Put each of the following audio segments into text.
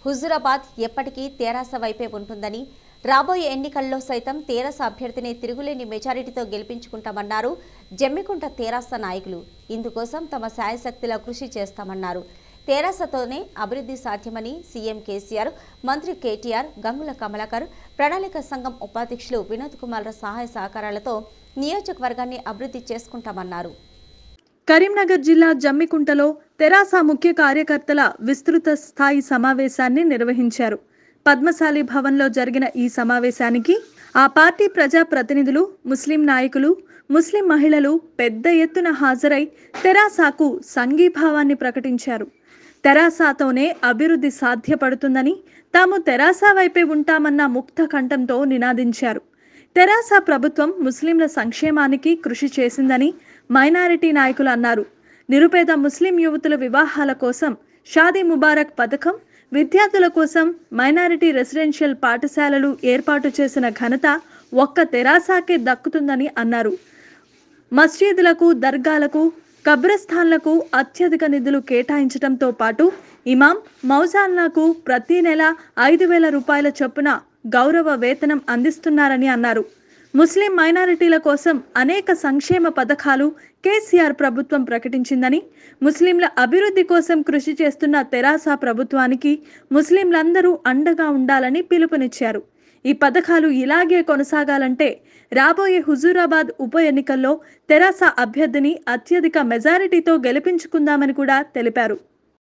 హుజురాబాద్ ఎప్పటికీ తెరాస వైపే ఉంటుందని రాబోయే ఎన్నికల్లో సైతం తెరాస అభ్యర్థిని తిరుగులేని మెజారిటీతో గెలిపించుకుంటామన్నారు జమ్మికుంట తెరాస నాయకులు ఇందుకోసం తమ శాయశక్తిలా కృషి చేస్తామన్నారు తెరాసతోనే అభివృద్ధి సాధ్యమని సీఎం కేసీఆర్ మంత్రి కేటీఆర్ గంగుల కమలాకర్ ప్రణాళిక సంఘం ఉపాధ్యక్షులు వినోద్ కుమార్ల సహాయ సహకారాలతో నియోజకవర్గాన్ని అభివృద్ధి చేసుకుంటామన్నారు కరీంనగర్ జిల్లా జమ్మికుంటలో తెరాస ముఖ్య కార్యకర్తల విస్తృత స్థాయి సమావేశాన్ని నిర్వహించారు పద్మశాలి భవన్లో జరిగిన ఈ సమావేశానికి ఆ పార్టీ ప్రజా ప్రతినిధులు ముస్లిం నాయకులు ముస్లిం మహిళలు పెద్ద ఎత్తున హాజరై తెరాసాకు సంఘీభావాన్ని ప్రకటించారు తెరాసాతోనే అభివృద్ధి సాధ్యపడుతుందని తాము తెరాస వైపే ఉంటామన్న ముక్త కంఠంతో నినాదించారు తెరాస ప్రభుత్వం ముస్లింల సంక్షేమానికి కృషి చేసిందని మైనారిటీ నాయకులు అన్నారు నిరుపేద ముస్లిం యువతుల వివాహాల కోసం షాదీ ముబారక్ పథకం విద్యార్థుల కోసం మైనారిటీ రెసిడెన్షియల్ పాఠశాలలు ఏర్పాటు చేసిన ఘనత ఒక్క తెరాసాకే దక్కుతుందని అన్నారు మస్జిదులకు దర్గాలకు కబ్రస్థాన్లకు అత్యధిక నిధులు కేటాయించడంతో పాటు ఇమాం మౌజాన్లకు ప్రతి నెల ఐదు వేల రూపాయల చొప్పున గౌరవ వేతనం అందిస్తున్నారని అన్నారు ముస్లిం మైనారిటీల కోసం అనేక సంక్షేమ పథకాలు కేసీఆర్ ప్రభుత్వం ప్రకటించిందని ముస్లింల అభివృద్ధి కోసం కృషి చేస్తున్న తెరాస ప్రభుత్వానికి ముస్లింలందరూ అండగా ఉండాలని పిలుపునిచ్చారు ఈ పథకాలు ఇలాగే కొనసాగాలంటే రాబోయే హుజూరాబాద్ ఉప ఎన్నికల్లో తెరాస అభ్యర్థిని అత్యధిక మెజారిటీతో గెలిపించుకుందామని కూడా తెలిపారు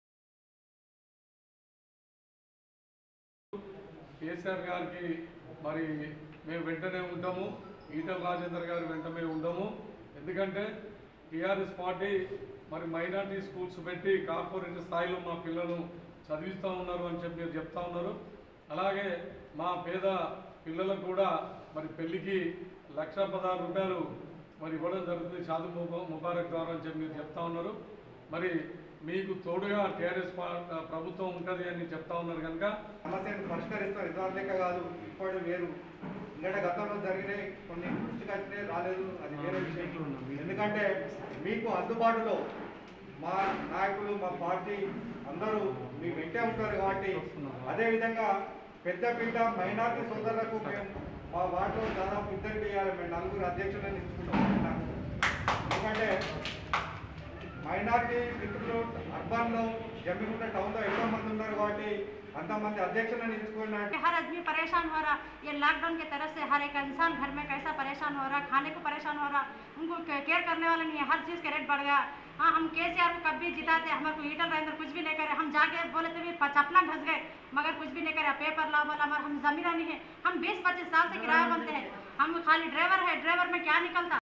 కేసీఆర్ గారికి మరి మేము వెంటనే ఉంటాము ఈటల రాజేందర్ గారి వెంట మేము ఉండము ఎందుకంటే టీఆర్ఎస్ పార్టీ మరి మైనార్టీ స్కూల్స్ పెట్టి కార్పొరేట్ స్థాయిలో మా పిల్లలు చదివిస్తూ ఉన్నారు అని చెప్పి మీరు చెప్తా ఉన్నారు అలాగే మా పేద పిల్లలకు కూడా మరి పెళ్లికి లక్ష పదహారు రూపాయలు మరి ఇవ్వడం జరుగుతుంది షాదు ముబా- ముబారక్ ద్వారా అని చెప్పి మీరు చెప్తా ఉన్నారు మరి మీకు తోడుగా టీఆర్ఎస్ పా- ప్రభుత్వం ఉంటుంది అని చెప్తా ఉన్నారు కనుక సమస్యను పరిష్కరిస్తాం ఇదివరలేక కాదు ఇప్పుడు వేరు ఎందుకంటే గతంలో జరిగినాయి కొన్ని దృష్టికి వచ్చినాయి రాలేదు అది వేరే విషయం ఎందుకంటే మీకు అందుబాటులో మా నాయకులు మా పార్టీ అందరూ మీ వెంటే ఉంటారు కాబట్టి అదేవిధంగా పెద్దపీట మైనార్టీ సోదరులకు మేము మా వార్డులో దాదాపు ఇద్దరు వేయాలి మేము నలుగురు అధ్యక్షులను ఎంచుకుంటాం ఎందుకంటే మైనార్టీ మిత్రులు అర్బన్లో జమ్మిగుంట టౌన్లో ఎక్కువ మంది ఉన్నారు కాబట్టి అంతమంది అధ్యక్షులను ఎంచుకున్న हर आदमी परेशान हो रहा ये लॉकडाउन की तरफ से हर एक इंसान घर में कैसा परेशान हो रहा खाने को परेशान हो रहा उनको केयर करने वाला नहीं है हर चीज़ के रेट बढ़ गया हाँ हम के सी आर को कभी जिताते हमारे को ईटल रहेंद्र कुछ भी नहीं करे हम जाके बोले थे भी चपला घस गए मगर कुछ भी नहीं करे पेपर लाओ बोला हमारा हम जमीना नहीं है हम बीस पच्चीस साल से किराया बनते हैं हम खाली ड्राइवर है ड्राइवर में क्या निकलता